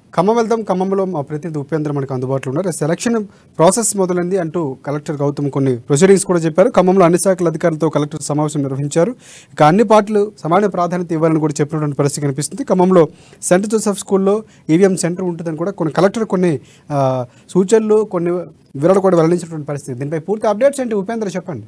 ఖమ్మం వెళ్దాం ఖమ్మంలో మా ప్రతినిధి ఉపేంద్ర మనకు అందుబాటులో ఉన్నారు సెలక్షన్ ప్రాసెస్ మొదలైంది అంటూ కలెక్టర్ గౌతమ్ కొన్ని ప్రొసీడింగ్స్ కూడా చెప్పారు ఖమ్మంలో అన్ని శాఖల అధికారులతో కలెక్టర్ సమావేశం నిర్వహించారు ఇక అన్ని పార్టీలు సమాన ప్రాధాన్యత ఇవ్వాలని కూడా చెప్పినటువంటి పరిస్థితి కనిపిస్తుంది ఖమ్మంలో సెంట్ జోసెఫ్ స్కూల్లో ఈవీఎం సెంటర్ ఉంటుందని కూడా కొన్ని కలెక్టర్ కొన్ని ఆ, సూచనలు కొన్ని వివరాలు కూడా వెల్లడించినటువంటి పరిస్థితి దీనిపై పూర్తి అప్డేట్స్ ఏంటి ఉపేంద్ర చెప్పండి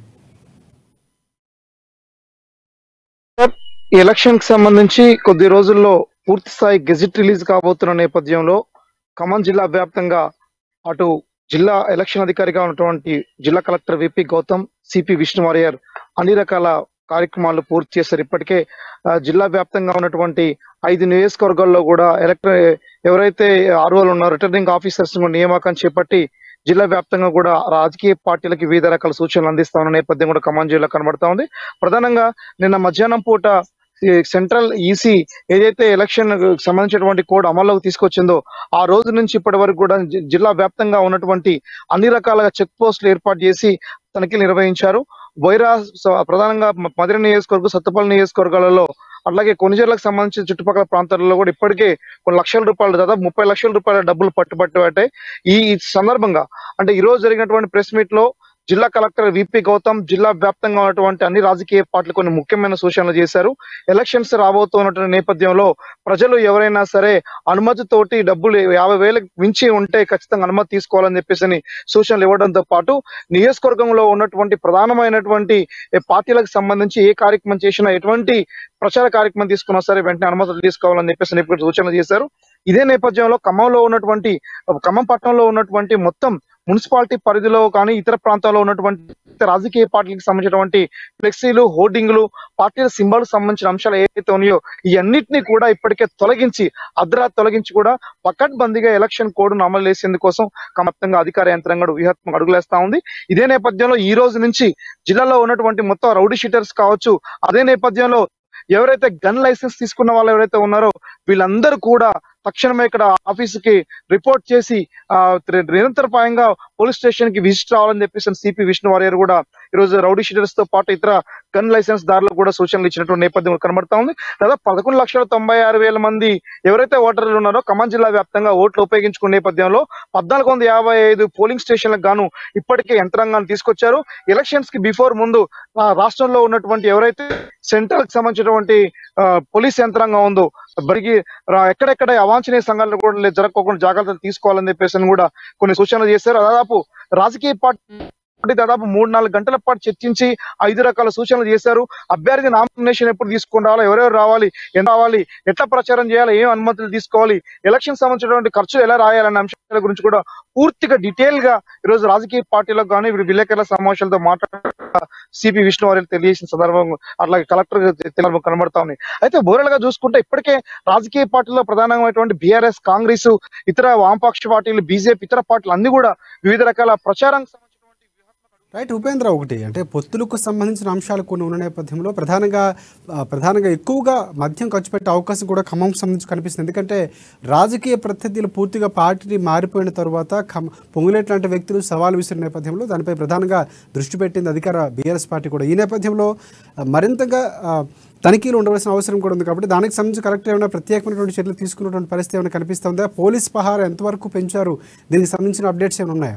ఈ ఎలక్షన్ కి సంబంధించి కొద్ది రోజుల్లో పూర్తి స్థాయి గెజిట్ రిలీజ్ కాబోతున్న నేపథ్యంలో ఖమ్మం జిల్లా వ్యాప్తంగా అటు జిల్లా ఎలక్షన్ అధికారిగా ఉన్నటువంటి జిల్లా collector VP Gautam CP Vishnu Warrier అన్ని రకాల కార్యక్రమాలు పూర్తి చేశారు ఇప్పటికే ఆ, జిల్లా వ్యాప్తంగా ఉన్నటువంటి ఐదు నియోజకవర్గాల్లో కూడా ఎలక్టర్ ఎవరైతే ఆర్ఓలు ఉన్నారో రిటర్నింగ్ ఆఫీసర్స్ నియామకం చేపట్టి జిల్లా వ్యాప్తంగా కూడా రాజకీయ పార్టీలకి వివిధ రకాల సూచనలు అందిస్తా ఉన్న నేపథ్యం కూడా ఖమ్మం జిల్లా కనబడతా ఉంది ప్రధానంగా నిన్న మధ్యాహ్నం పూట ఈ సెంట్రల్ ఈసీ ఏదైతే ఎలక్షన్ సంబంధించినటువంటి కోడ్ అమల్లోకి తీసుకొచ్చిందో ఆ రోజు నుంచి ఇప్పటి వరకు కూడా జి- జిల్లా వ్యాప్తంగా ఉన్నటువంటి అన్ని రకాల చెక్ పోస్టులు ఏర్పాటు చేసి తనిఖీలు నిర్వహించారు వైరా స- ప్రధానంగా మ- మదిర నియోజకవర్గం సత్తుపల్లి నియోజకవర్గాలలో అట్లాగే కొనిజర్లకు సంబంధించిన చుట్టుపక్కల ప్రాంతాలలో కూడా ఇప్పటికే కొన్ని లక్షల రూపాయలు దాదాపు ముప్పై లక్షల రూపాయల డబ్బులు పట్టుబట్టి పట్టాయి ఈ ఈ సందర్భంగా అంటే ఈ రోజు జరిగినటువంటి ప్రెస్ మీట్ లో జిల్లా కలెక్టర్ విపి గౌతమ్ జిల్లా వ్యాప్తంగా ఉన్నటువంటి అన్ని రాజకీయ పార్టీలు కొన్ని ముఖ్యమైన సూచనలు చేశారు ఎలక్షన్స్ రాబోతున్నటువంటి నేపథ్యంలో ప్రజలు ఎవరైనా సరే అనుమతితోటి డబ్బులు యాభై వేలకు మించి ఉంటే ఖచ్చితంగా అనుమతి తీసుకోవాలని చెప్పేసి అని సూచనలు ఇవ్వడంతో పాటు నియోజకవర్గంలో ఉన్నటువంటి ప్రధానమైనటువంటి ఏ పార్టీలకు సంబంధించి ఏ కార్యక్రమం చేసినా ఎటువంటి ప్రచార కార్యక్రమం తీసుకున్నా సరే వెంటనే అనుమతులు తీసుకోవాలని చెప్పేసి అని ఇప్పుడు సూచనలు చేశారు ఇదే నేపథ్యంలో ఖమ్మంలో ఉన్నటువంటి ఖమ్మం పట్టణంలో ఉన్నటువంటి మొత్తం మున్సిపాలిటీ పరిధిలో కానీ ఇతర ప్రాంతాల్లో ఉన్నటువంటి రాజకీయ పార్టీలకు సంబంధించినటువంటి ఫ్లెక్సీలు హోర్డింగ్లు పార్టీల సింబల్ సంబంధించిన అంశాలు ఏవైతే ఉన్నాయో ఈ అన్నిటినీ కూడా ఇప్పటికే తొలగించి అర్ధరాత్రి తొలగించి కూడా పకడ్బందీగా ఎలక్షన్ కోడ్ను అమలు చేసేందుకోసం మొత్తంగా అధికార యంత్రాంగం వ్యూహాత్మక అడుగులేస్తా ఉంది ఇదే నేపథ్యంలో ఈ రోజు నుంచి జిల్లాలో ఉన్నటువంటి మొత్తం రౌడీ షీటర్స్ కావచ్చు అదే నేపథ్యంలో ఎవరైతే గన్ లైసెన్స్ తీసుకున్న వాళ్ళు ఎవరైతే ఉన్నారో వీళ్ళందరూ కూడా తక్షణమే ఇక్కడ ఆఫీసుకి రిపోర్ట్ చేసి ఆ త్రి- నిరంతరపాయంగా పోలీస్ స్టేషన్ కి విజిట్ రావాలని చెప్పేసి సిపి విష్ణు వారియర్ కూడా ఈ రోజు రౌడీ షీటర్స్ తో పాటు ఇతర గన్ లైసెన్స్ దారులకు కూడా సూచనలు ఇచ్చినటువంటి నేపథ్యం కనబడతా ఉంది దాదాపు పదకొండు లక్షల తొంభై ఆరు వేల మంది ఎవరైతే ఓటర్లు ఉన్నారో ఖమ్మం జిల్లా వ్యాప్తంగా ఓట్లు ఉపయోగించుకునే నేపథ్యంలో పద్నాలుగు వందల యాభై ఐదు పోలింగ్ స్టేషన్లకు గాను ఇప్పటికే యంత్రాంగాన్ని తీసుకొచ్చారు ఎలక్షన్స్ కి బిఫోర్ ముందు ఆ రాష్ట్రంలో ఉన్నటువంటి ఎవరైతే సెంట్రల్ కి సంబంధించినటువంటి ఆ, పోలీస్ యంత్రాంగం ఉందో బరికి రా- ఎక్కడెక్కడ అవాంఛనీయ సంఘటనలు కూడా లే- జరగకోకుండా జాగ్రత్తలు తీసుకోవాలని చెప్పేసి అని కూడా కొన్ని సూచనలు చేశారు దాదాపు రాజకీయ పార్టీ దాదాపు మూడు నాలుగు గంటల పాటు చర్చించి ఐదు రకాల సూచనలు చేశారు అభ్యర్థి నామినేషన్ ఎప్పుడు తీసుకుని రావాలి ఎవరెవరు రావాలి ఎంత రావాలి ఎట్లా ప్రచారం చేయాలి ఏం అనుమతులు తీసుకోవాలి ఎలక్షన్ సంబంధించినటువంటి ఖర్చులు ఎలా రాయాలనే అంశాల గురించి కూడా పూర్తిగా డీటెయిల్ గా ఈ రోజు రాజకీయ పార్టీలకు కానీ వీరు విలేకరుల సమావేశాలతో మాట్లాడ సిపి విష్ణు వారికి తెలియజేసిన సందర్భం అట్లాగే కలెక్టర్ సందర్భం కనబడతా ఉంది అయితే ఓవరాల్ గా చూసుకుంటే ఇప్పటికే రాజకీయ పార్టీలో ప్రధానమైనటువంటి బీఆర్ఎస్ కాంగ్రెస్ ఇతర వామపక్ష పార్టీలు బీజేపీ ఇతర పార్టీలు అన్ని కూడా వివిధ రకాల ప్రచారం సంబంధించినటువంటి వ్యూహాత్మక రైట్ ఉపేంద్ర ఒకటి అంటే పొత్తులకు సంబంధించిన అంశాలు కొన్ని ఉన్న నేపథ్యంలో ప్రధానంగా ఆ, ప్రధానంగా ఎక్కువగా మద్యం ఖర్చు పెట్టే అవకాశం కూడా ఖమ్మం సంబంధించి కనిపిస్తుంది ఎందుకంటే రాజకీయ ప్రత్యర్థులు పూర్తిగా పార్టీ మారిపోయిన తర్వాత ఖమ్ పొంగులేట్ లాంటి వ్యక్తులు సవాల్ విసిరిన నేపథ్యంలో దానిపై ప్రధానంగా దృష్టి పెట్టింది అధికార బీఆర్ఎస్ పార్టీ కూడా ఈ నేపథ్యంలో ఆ, మరింతగా ఆ, తనిఖీలు ఉండవలసిన అవసరం కూడా ఉంది కాబట్టి దానికి సంబంధించి కరెక్ట్ ఏమైనా ప్రత్యేకమైనటువంటి చర్యలు తీసుకున్నటువంటి పరిస్థితి ఏమైనా కనిపిస్తుందా పోలీస్ పహారా ఎంతవరకు పెంచారు దీనికి సంబంధించిన అప్డేట్స్ ఏమైనా ఉన్నాయా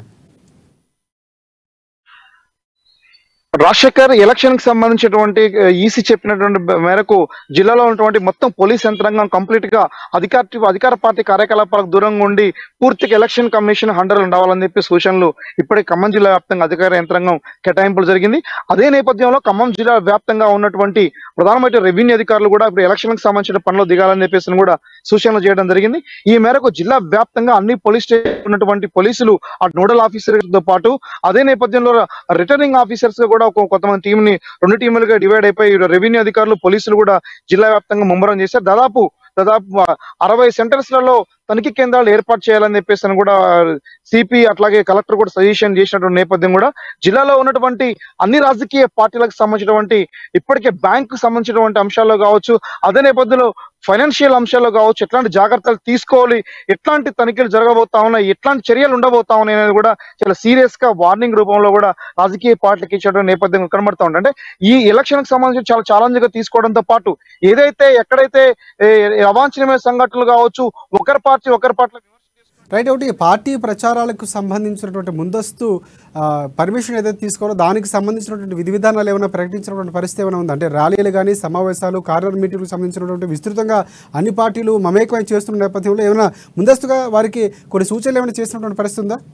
రాజశేఖర్ ఎలక్షన్ కి సంబంధించినటువంటి ఈసీ చెప్పినటువంటి బ- మేరకు జిల్లాలో ఉన్నటువంటి మొత్తం పోలీస్ యంత్రాంగం కంప్లీట్ గా అధికార అధికార పార్టీ కార్యకలాపాలకు దూరంగా ఉండి పూర్తిగా ఎలక్షన్ కమిషన్ హండర్లు ఉండాలని చెప్పి సూచనలు ఇప్పటికే ఖమ్మం జిల్లా వ్యాప్తంగా అధికార యంత్రాంగం కేటాయింపులు జరిగింది అదే నేపథ్యంలో ఖమ్మం జిల్లా వ్యాప్తంగా ఉన్నటువంటి ప్రధానమైన రెవెన్యూ అధికారులు కూడా ఇప్పుడు ఎలక్షన్ కి సంబంధించిన పనులు దిగాలని చెప్పేసి కూడా సూచనలు చేయడం జరిగింది ఈ మేరకు జిల్లా వ్యాప్తంగా అన్ని పోలీస్ స్టేషన్ ఉన్నటువంటి పోలీసులు ఆ నోడల్ ఆఫీసర్తో పాటు అదే నేపథ్యంలో రిటర్నింగ్ ఆఫీసర్స్ గా కూడా ఒక కొంతమంది టీం ని రెండు టీములుగా డివైడ్ అయిపోయి రెవెన్యూ అధికారులు పోలీసులు కూడా జిల్లా వ్యాప్తంగా ముమ్మరం చేశారు దాదాపు దాదాపు అరవై సెంటర్స్ లలో తనిఖీ కేంద్రాలు ఏర్పాటు చేయాలని చెప్పేసి అని కూడా సిపి అట్లాగే కలెక్టర్ కూడా సజెషన్ చేసినటువంటి నేపథ్యం కూడా జిల్లాలో ఉన్నటువంటి అన్ని రాజకీయ పార్టీలకు సంబంధించినటువంటి ఇప్పటికే బ్యాంకు సంబంధించినటువంటి అంశాల్లో కావచ్చు అదే నేపథ్యంలో ఫైనాన్షియల్ అంశాల్లో కావచ్చు ఎట్లాంటి జాగ్రత్తలు తీసుకోవాలి ఎట్లాంటి తనిఖీలు జరగబోతా ఉన్నాయి ఎట్లాంటి చర్యలు ఉండబోతా ఉన్నాయి అనేది కూడా చాలా సీరియస్ గా వార్నింగ్ రూపంలో కూడా రాజకీయ పార్టీలకు ఇచ్చేటువంటి నేపథ్యం కనబడతా ఉంది అంటే ఈ ఎలక్షన్ కి సంబంధించి చాలా ఛాలెంజ్ గా తీసుకోవడంతో పాటు ఏదైతే ఎక్కడైతే ఏ, అవాంఛనీయమైన సంఘటనలు కావచ్చు ఒకరి పార్టీ పార్టీ ఒకరి పట్ల విమర్శ చేసుకుంటూ రైట్ ఒకటి పార్టీ ప్రచారాలకు సంబంధించినటువంటి ముందస్తు పర్మిషన్ ఏదైతే తీసుకోవాలో దానికి సంబంధించినటువంటి విధి విధానాలు ఏమైనా ప్రకటించినటువంటి పరిస్థితి ఏమైనా ఉంది అంటే ర్యాలీలు కానీ సమావేశాలు కార్నర్ మీటింగ్లకు సంబంధించినటువంటి విస్తృతంగా అన్ని పార్టీలు మమేకమై చేస్తున్న నేపథ్యంలో ఏమైనా ముందస్తుగా వారికి కొన్ని సూచనలు ఏమైనా చేసినటువంటి పరిస్థితి ఉందా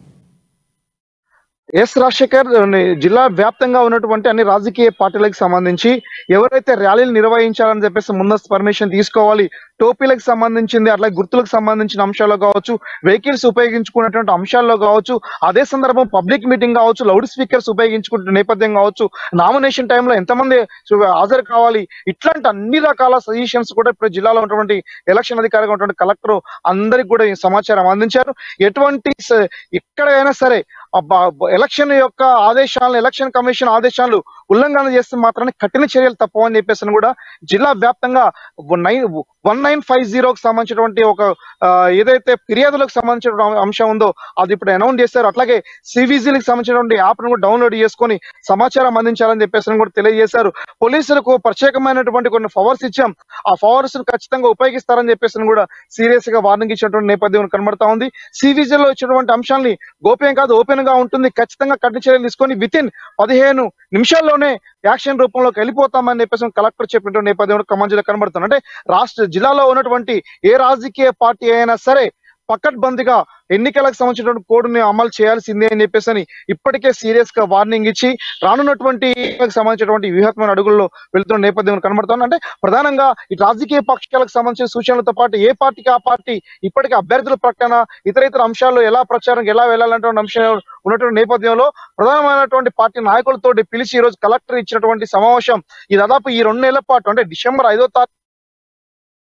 ఎస్ రాజశేఖర్ జిల్లా వ్యాప్తంగా ఉన్నటువంటి అన్ని రాజకీయ పార్టీలకు సంబంధించి ఎవరైతే ర్యాలీలు నిర్వహించాలని చెప్పేసి ముందస్తు పర్మిషన్ తీసుకోవాలి టోపీలకు సంబంధించింది అట్లాగే గుర్తులకు సంబంధించిన అంశాల్లో కావచ్చు వెహికల్స్ ఉపయోగించుకున్నటువంటి అంశాల్లో కావచ్చు అదే సందర్భం పబ్లిక్ మీటింగ్ కావచ్చు లౌడ్ స్పీకర్స్ ఉపయోగించుకుంటున్న నేపథ్యం కావచ్చు నామినేషన్ టైంలో ఎంతమంది సు- హాజరు కావాలి ఇట్లాంటి అన్ని రకాల సజెషన్స్ కూడా ఇప్పుడు జిల్లాలో ఉన్నటువంటి ఎలక్షన్ అధికారిగా ఉన్నటువంటి కలెక్టర్ అందరికి కూడా ఈ సమాచారం అందించారు ఎటువంటి స- ఎక్కడైనా సరే ఎలక్షన్ యొక్క ఆదేశాలను ఎలక్షన్ కమిషన్ ఆదేశాలు ఉల్లంఘన చేస్తే మాత్రమే కఠిన చర్యలు తప్పవని చెప్పేసి అని కూడా జిల్లా వ్యాప్తంగా నైన్ వన్ నైన్ ఫైవ్ జీరోకి సంబంధించినటువంటి ఒక ఆ, ఏదైతే ఫిర్యాదులకు సంబంధించిన అంశం ఉందో అది ఇప్పుడు అనౌన్స్ చేశారు అట్లాగే సివిజిలకు సంబంధించినటువంటి యాప్ ను కూడా డౌన్లోడ్ చేసుకొని సమాచారం అందించాలని చెప్పేసి అని కూడా తెలియజేశారు పోలీసులకు ప్రత్యేకమైనటువంటి కొన్ని పవర్స్ ఇచ్చాం ఆ పవర్స్ ఖచ్చితంగా ఉపయోగిస్తారని చెప్పేసి అని కూడా సీరియస్ గా వార్నింగ్ ఇచ్చినటువంటి నేపథ్యం కనబడతా ఉంది సివిజిల్ లో ఇచ్చినటువంటి అంశాన్ని గోప్యం కాదు ఓపెన్ గా ఉంటుంది ఖచ్చితంగా కఠిన చర్యలు తీసుకొని విత్ ఇన్ పదిహేను నిమిషాల్లోనే యాక్షన్ రూపంలోకి వెళ్ళిపోతామని చెప్పేసి కలెక్టర్ చెప్పినటువంటి నేపథ్యం ఖమ్మం జిల్లా కనబడుతుంది అంటే రాష్ట్ర జిల్లాలో ఉన్నటువంటి ఏ రాజకీయ పార్టీ అయినా సరే పకడ్బందీగా ఎన్నికలకు సంబంధించినటువంటి కోడ్ని అమలు చేయాల్సిందే అని చెప్పేసి అని ఇప్పటికే సీరియస్ గా వార్నింగ్ ఇచ్చి రానున్నటువంటి ఎన్నికలకు సంబంధించినటువంటి వ్యూహాత్మక అడుగుల్లో వెళ్తున్న నేపథ్యం కనబడుతుంది అంటే ప్రధానంగా ఈ రాజకీయ పక్షాలకు సంబంధించిన సూచనలతో పాటు ఏ పార్టీకి ఆ పార్టీ ఇప్పటికే అభ్యర్థుల ప్రకటన ఇతర ఇతర అంశాల్లో ఎలా ప్రచారం ఎలా వెళ్ళాలంటే అంశం ఉన్నటువంటి నేపథ్యంలో ప్రధానమైనటువంటి పార్టీ నాయకులతో పిలిచి ఈ రోజు కలెక్టర్ ఇచ్చినటువంటి సమావేశం ఈ దాదాపు ఈ రెండు నెలల పాటు అంటే డిసెంబర్ ఐదో తారీఖు